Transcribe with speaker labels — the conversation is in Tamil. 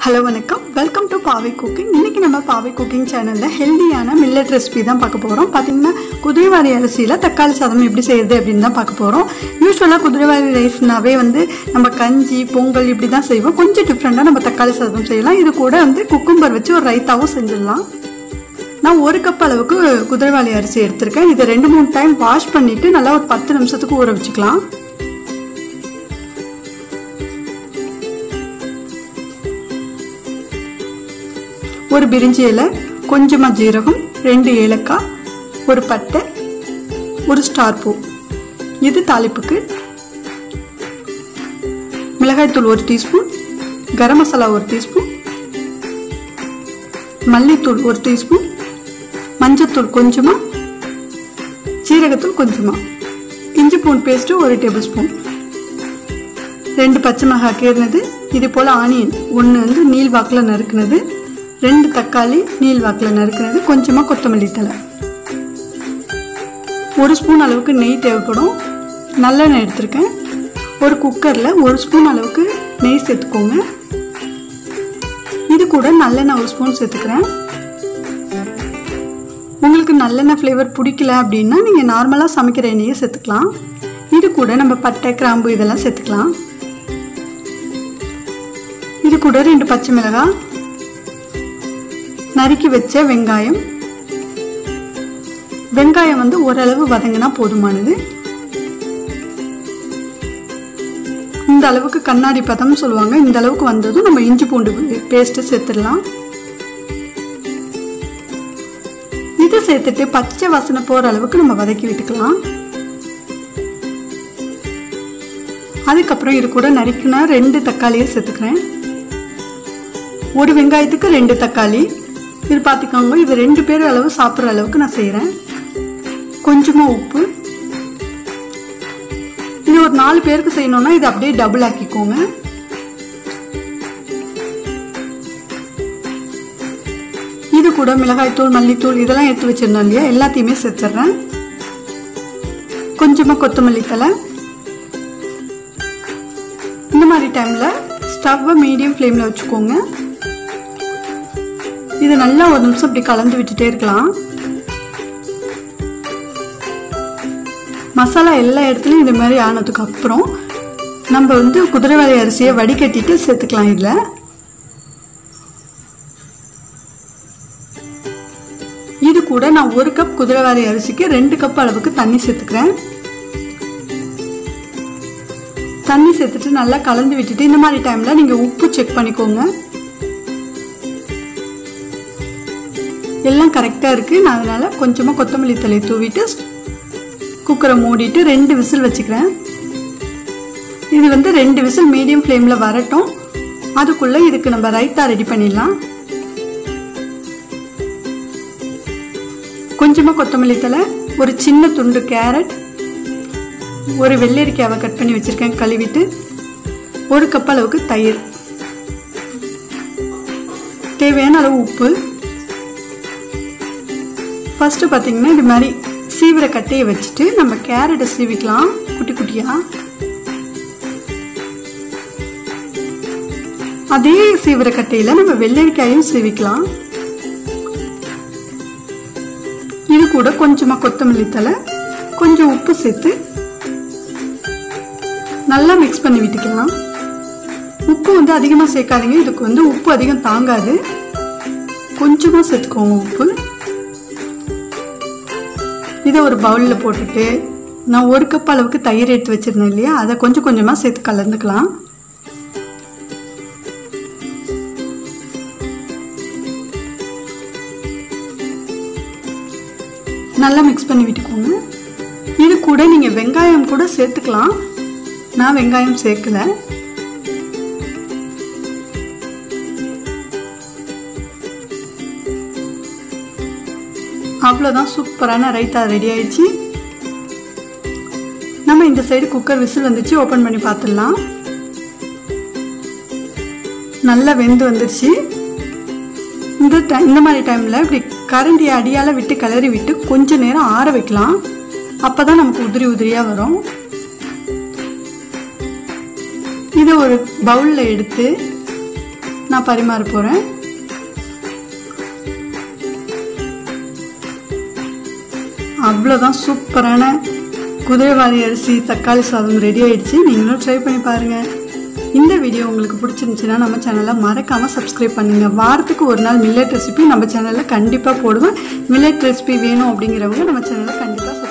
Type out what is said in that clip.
Speaker 1: ஹலோ வணக்கம் வெல்கம் டு பாவை குக்கிங் இன்னைக்கு நம்ம பாவை குக்கிங் சேனலில் ஹெல்தியான மில்லட் ரெசிபி தான் பார்க்க போகிறோம் பார்த்தீங்கன்னா குதிரைவாரி அரிசியில் தக்காளி சாதம் எப்படி செய்யறது அப்படின்னு தான் பார்க்க போகிறோம் யூஸ்வலாக குதிரைவாரி ரைஸ்னாவே வந்து நம்ம கஞ்சி பொங்கல் இப்படி தான் செய்வோம் கொஞ்சம் டிஃப்ரெண்ட்டாக நம்ம தக்காளி சாதம் செய்யலாம் இது கூட வந்து குக்கும்பர் வச்சு ஒரு ரைத்தாவும் செஞ்சிடலாம் நான் ஒரு கப் அளவுக்கு குதிரைவாளி அரிசி எடுத்திருக்கேன் இதை ரெண்டு மூணு டைம் வாஷ் பண்ணிட்டு நல்லா ஒரு பத்து நிமிஷத்துக்கு ஊற வச்சுக்கலாம் ஒரு பிரிஞ்சி இலை கொஞ்சமாக ஜீரகம் ரெண்டு ஏலக்காய் ஒரு பட்டை ஒரு ஸ்டார் பூ இது தாளிப்புக்கு மிளகாய்த்தூள் ஒரு டீஸ்பூன் கரம் மசாலா ஒரு டீஸ்பூன் மல்லித்தூள் ஒரு டீஸ்பூன் மஞ்சத்தூள் கொஞ்சமாக சீரகத்தூள் கொஞ்சமாக இஞ்சி பூண்டு பேஸ்ட்டு ஒரு டேபிள் ஸ்பூன் ரெண்டு பச்சை மிளகாய் கீறினது இது போல் ஆனியன் ஒன்று வந்து நீல் வாக்கில் நறுக்குனது ரெண்டு தக்காளி நீல் வாக்கில் நறுக்குனது கொஞ்சமாக கொத்தமல்லி தலை ஒரு ஸ்பூன் அளவுக்கு நெய் தேவைப்படும் நல்லெண்ணெய் எடுத்திருக்கேன் ஒரு குக்கரில் ஒரு ஸ்பூன் அளவுக்கு நெய் சேர்த்துக்கோங்க இது கூட நல்லெண்ணெய் ஒரு ஸ்பூன் சேர்த்துக்கிறேன் உங்களுக்கு நல்லெண்ணெய் ஃப்ளேவர் பிடிக்கல அப்படின்னா நீங்கள் நார்மலாக சமைக்கிற எண்ணெயை சேர்த்துக்கலாம் இது கூட நம்ம பட்டை கிராம்பு இதெல்லாம் சேர்த்துக்கலாம் இது கூட ரெண்டு பச்சை மிளகாய் நறுக்கி வச்ச வெங்காயம் வெங்காயம் வந்து ஓரளவு வதங்கினா போதுமானது இந்த அளவுக்கு கண்ணாடி பதம் சொல்லுவாங்க இந்த அளவுக்கு வந்ததும் நம்ம இஞ்சி பூண்டு பேஸ்ட் சேர்த்துடலாம் இது சேர்த்துட்டு பச்சை வாசனை போற அளவுக்கு நம்ம வதக்கி விட்டுக்கலாம் அதுக்கப்புறம் இது கூட நறுக்கினா ரெண்டு தக்காளியை சேர்த்துக்கிறேன் ஒரு வெங்காயத்துக்கு ரெண்டு தக்காளி இது பார்த்துக்கோங்க இது ரெண்டு பேர் அளவு சாப்பிட்ற அளவுக்கு நான் செய்கிறேன் கொஞ்சமாக உப்பு இது ஒரு நாலு பேருக்கு செய்யணும்னா இது அப்படியே டபுள் ஆக்கிக்கோங்க இது கூட மிளகாய்த்தூள் மல்லித்தூள் இதெல்லாம் எடுத்து வச்சிருந்தோம் இல்லையா எல்லாத்தையுமே சேர்த்துட்றேன் கொஞ்சமாக கொத்தமல்லி தலை இந்த மாதிரி டைமில் ஸ்டவ்வை மீடியம் ஃப்ளேமில் வச்சுக்கோங்க இது நல்லா ஒரு நிமிஷம் இப்படி கலந்து விட்டுட்டே இருக்கலாம் மசாலா எல்லா இடத்துலையும் இது மாதிரி ஆனதுக்கு அப்புறம் நம்ம வந்து குதிரைவாளி அரிசியை வடிகட்டிட்டு சேர்த்துக்கலாம் இதில் இது கூட நான் ஒரு கப் குதிரைவாளி அரிசிக்கு ரெண்டு கப் அளவுக்கு தண்ணி சேர்த்துக்கிறேன் தண்ணி சேர்த்துட்டு நல்லா கலந்து விட்டுட்டு இந்த மாதிரி டைம்ல நீங்க உப்பு செக் பண்ணிக்கோங்க எல்லாம் கரெக்டாக இருக்குது நான் அதனால் கொஞ்சமாக கொத்தமல்லி தலையை தூவிட்டு குக்கரை மூடிட்டு ரெண்டு விசில் வச்சுக்கிறேன் இது வந்து ரெண்டு விசில் மீடியம் ஃப்ளேமில் வரட்டும் அதுக்குள்ளே இதுக்கு நம்ம ரைத்தா ரெடி பண்ணிடலாம் கொஞ்சமாக கொத்தமல்லி தலை ஒரு சின்ன துண்டு கேரட் ஒரு வெள்ளரிக்காவை கட் பண்ணி வச்சுருக்கேன் கழுவிட்டு ஒரு கப் அளவுக்கு தயிர் தேவையான அளவு உப்பு ஃபஸ்ட்டு பார்த்தீங்கன்னா இது மாதிரி சீவிர கட்டையை வச்சுட்டு நம்ம கேரட்டை சீவிக்கலாம் குட்டி குட்டியாக அதே சீவிர கட்டையில் நம்ம வெள்ளரிக்காயும் சீவிக்கலாம் இது கூட கொஞ்சமாக கொத்தமல்லி தலை கொஞ்சம் உப்பு சேர்த்து நல்லா மிக்ஸ் பண்ணி விட்டுக்கலாம் உப்பு வந்து அதிகமாக சேர்க்காதீங்க இதுக்கு வந்து உப்பு அதிகம் தாங்காது கொஞ்சமாக சேர்த்துக்கோங்க உப்பு இதை ஒரு பவுலில் போட்டுட்டு நான் ஒரு கப் அளவுக்கு தயிர் எடுத்து வச்சுருந்தேன் இல்லையா அதை கொஞ்சம் கொஞ்சமாக சேர்த்து கலந்துக்கலாம் நல்லா மிக்ஸ் பண்ணி விட்டுக்கோங்க இது கூட நீங்கள் வெங்காயம் கூட சேர்த்துக்கலாம் நான் வெங்காயம் சேர்க்கல அவ்வளோதான் சூப்பரான ரைத்தா ரெடி ஆயிடுச்சு நம்ம இந்த சைடு குக்கர் விசில் வந்துச்சு ஓப்பன் பண்ணி பார்த்துடலாம் நல்லா வெந்து வந்துருச்சு இந்த டைம் இந்த மாதிரி டைமில் இப்படி கரண்டி அடியால் விட்டு கிளறி விட்டு கொஞ்ச நேரம் ஆற வைக்கலாம் அப்போ தான் நமக்கு உதிரி உதிரியாக வரும் இதை ஒரு பவுலில் எடுத்து நான் பரிமாற போகிறேன் அவ்வளோதான் சூப்பரான குதிரைவாரி அரிசி தக்காளி சாதம் ரெடி ஆயிடுச்சு நீங்களும் ட்ரை பண்ணி பாருங்கள் இந்த வீடியோ உங்களுக்கு பிடிச்சிருந்துச்சுன்னா நம்ம சேனலை மறக்காமல் சப்ஸ்கிரைப் பண்ணுங்கள் வாரத்துக்கு ஒரு நாள் மில்லட் ரெசிபி நம்ம சேனலில் கண்டிப்பாக போடுவேன் மில்லட் ரெசிபி வேணும் அப்படிங்கிறவங்க நம்ம சேனலை கண்டிப்பாக